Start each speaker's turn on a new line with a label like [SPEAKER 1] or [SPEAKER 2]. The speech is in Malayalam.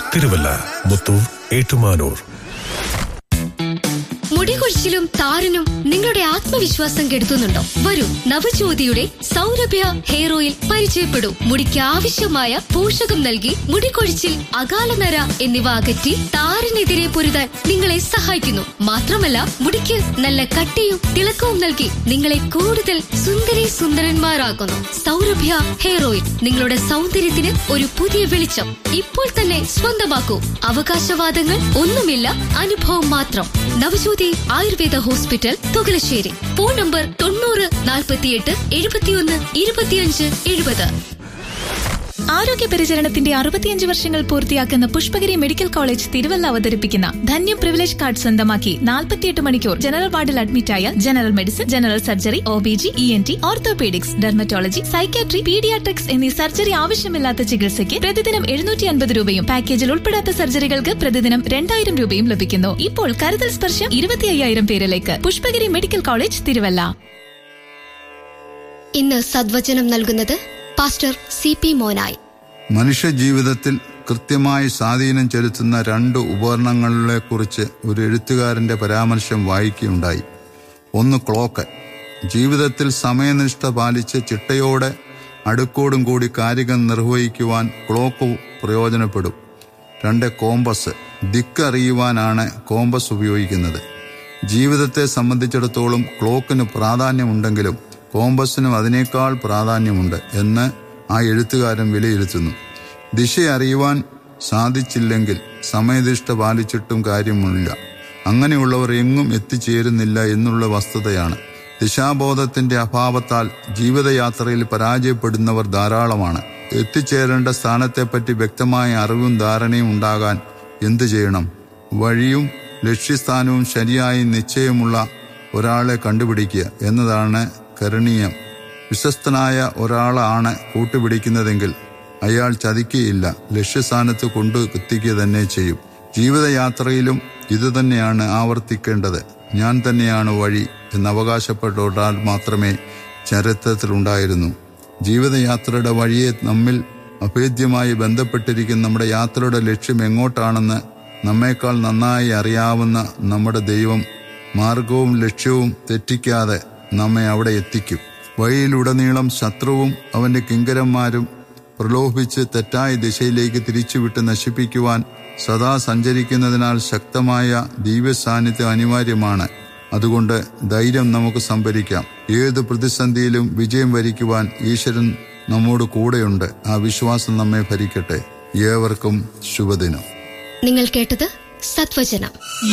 [SPEAKER 1] തിരുവല്ല മുത്തൂർ ഏറ്റുമാനൂർ
[SPEAKER 2] മുടികൊഴിച്ചിലും താരനും നിങ്ങളുടെ ആത്മവിശ്വാസം കെടുത്തുന്നുണ്ടോ വരൂ നവജ്യോതിയുടെ സൗരഭ്യ ഹെയർ ഓയിൽ പരിചയപ്പെടൂ മുടിക്ക് ആവശ്യമായ പോഷകം നൽകി മുടികൊഴിച്ചിൽ അകാലനര എന്നിവ അകറ്റി താരനെതിരെ പൊരുതാൻ നിങ്ങളെ സഹായിക്കുന്നു മാത്രമല്ല മുടിക്ക് നല്ല കട്ടിയും തിളക്കവും നൽകി നിങ്ങളെ കൂടുതൽ സുന്ദരി സുന്ദരന്മാരാക്കുന്നു സൗരഭ്യ ഹെയർ ഓയിൽ നിങ്ങളുടെ സൗന്ദര്യത്തിന് ഒരു പുതിയ വെളിച്ചം ഇപ്പോൾ തന്നെ സ്വന്തമാക്കൂ അവകാശവാദങ്ങൾ ഒന്നുമില്ല അനുഭവം മാത്രം Navajyothi Ayurveda hospital Thukalassery phone number തൊണ്ണൂറ് നാൽപ്പത്തിയെട്ട് എഴുപത്തിയൊന്ന് ഇരുപത്തിയഞ്ച് എഴുപത്
[SPEAKER 3] ആരോഗ്യ പരിചരണത്തിന്റെ അറുപത്തിയഞ്ച് വർഷങ്ങൾ പൂർത്തിയാക്കുന്ന പുഷ്പഗിരി മെഡിക്കൽ കോളേജ് തിരുവല്ല അവതരിപ്പിക്കുന്ന ധന്യം പ്രിവിലേജ് കാർഡ് സ്വന്തമാക്കി നാൽപ്പത്തിയെട്ട് മണിക്കൂർ ജനറൽ വാർഡിൽ അഡ്മിറ്റായ general medicine general surgery O B G E N T orthopaedics dermatology psychiatry paediatrics എന്നീ സർജറി ആവശ്യമില്ലാത്ത ചികിത്സയ്ക്ക് പ്രതിദിനം എഴുന്നൂറ്റി അൻപത് രൂപയും പാക്കേജിൽ ഉൾപ്പെടാത്ത സർജറികൾക്ക് പ്രതിദിനം രണ്ടായിരം രൂപയും ലഭിക്കുന്നു ഇപ്പോൾ കരുതൽ സ്പർശം ഇരുപത്തി അയ്യായിരം പേരിലേക്ക് പുഷ്പഗിരി മെഡിക്കൽ കോളേജ് തിരുവല്ല
[SPEAKER 2] ഇന്ന് സദ്വചനം നൽകുന്നത് പാസ്റ്റർ സി പി മോനായി
[SPEAKER 4] മനുഷ്യ ജീവിതത്തിൽ കൃത്യമായി സ്വാധീനം ചെലുത്തുന്ന രണ്ട് ഉപകരണങ്ങളെക്കുറിച്ച് ഒരു എഴുത്തുകാരന്റെ പരാമർശം വായിക്കുകയുണ്ടായി ഒന്ന് ക്ലോക്ക് ജീവിതത്തിൽ സമയനിഷ്ഠ പാലിച്ച് ചിട്ടയോടെ അടുക്കോടും കൂടി കാര്യങ്ങൾ നിർവഹിക്കുവാൻ ക്ലോക്ക് പ്രയോജനപ്പെടും രണ്ട് കോമ്പസ് ദിക്കറിയുവാനാണ് കോമ്പസ് ഉപയോഗിക്കുന്നത് ജീവിതത്തെ സംബന്ധിച്ചിടത്തോളം ക്ലോക്കിന് പ്രാധാന്യമുണ്ടെങ്കിലും കോമ്പസിനും അതിനേക്കാൾ പ്രാധാന്യമുണ്ട് എന്ന് ആ എഴുത്തുകാരൻ വിലയിരുത്തുന്നു ദിശ അറിയുവാൻ സാധിച്ചില്ലെങ്കിൽ സമയനിഷ്ഠ പാലിച്ചിട്ടും കാര്യമില്ല അങ്ങനെയുള്ളവർ എങ്ങും എത്തിച്ചേരുന്നില്ല എന്നുള്ള വസ്തുതയാണ് ദിശാബോധത്തിന്റെ അഭാവത്താൽ ജീവിതയാത്രയിൽ പരാജയപ്പെടുന്നവർ ധാരാളമാണ് എത്തിച്ചേരേണ്ട സ്ഥാനത്തെപ്പറ്റി വ്യക്തമായ അറിവും ധാരണയും ഉണ്ടാകാൻ എന്തു ചെയ്യണം വഴിയും ലക്ഷ്യസ്ഥാനവും ശരിയായി നിശ്ചയമുള്ള ഒരാളെ കണ്ടുപിടിക്കുക എന്നതാണ് കരണീയം വിശ്വസ്തനായ ഒരാളാണ് കൂട്ടുപിടിക്കുന്നതെങ്കിൽ അയാൾ ചതിക്കുകയില്ല ലക്ഷ്യസ്ഥാനത്ത് കൊണ്ടു എത്തിക്കുക തന്നെ ചെയ്യും ജീവിതയാത്രയിലും ഇതുതന്നെയാണ് ആവർത്തിക്കേണ്ടത് ഞാൻ തന്നെയാണ് വഴി എന്ന് അവകാശപ്പെട്ട ഒരാൾ മാത്രമേ ചരിത്രത്തിലുണ്ടായിരുന്നു ജീവിതയാത്രയുടെ വഴിയെ നമ്മിൽ അഭേദ്യമായി ബന്ധപ്പെട്ടിരിക്കുന്ന നമ്മുടെ യാത്രയുടെ ലക്ഷ്യം എങ്ങോട്ടാണെന്ന് നമ്മേക്കാൾ നന്നായി അറിയാവുന്ന നമ്മുടെ ദൈവം മാർഗവും ലക്ഷ്യവും തെറ്റിക്കാതെ നമ്മെ അവിടെ എത്തിക്കും വഴിയിലുടനീളം ശത്രുവും അവന്റെ കിങ്കരന്മാരും പ്രലോഭിച്ച് തെറ്റായ ദിശയിലേക്ക് തിരിച്ചുവിട്ട് നശിപ്പിക്കുവാൻ സദാ സഞ്ചരിക്കുന്നതിനാൽ ശക്തമായ ദിവ്യ സാന്നിധ്യം അനിവാര്യമാണ് അതുകൊണ്ട് ധൈര്യം നമുക്ക് സംഭരിക്കാം ഏത് പ്രതിസന്ധിയിലും വിജയം വരിക്കുവാൻ ഈശ്വരൻ നമ്മോട് കൂടെയുണ്ട് ആ വിശ്വാസം നമ്മെ ഭരിക്കട്ടെ ഏവർക്കും ശുഭദിനം
[SPEAKER 2] നിങ്ങൾ കേട്ടത് സത്വചനം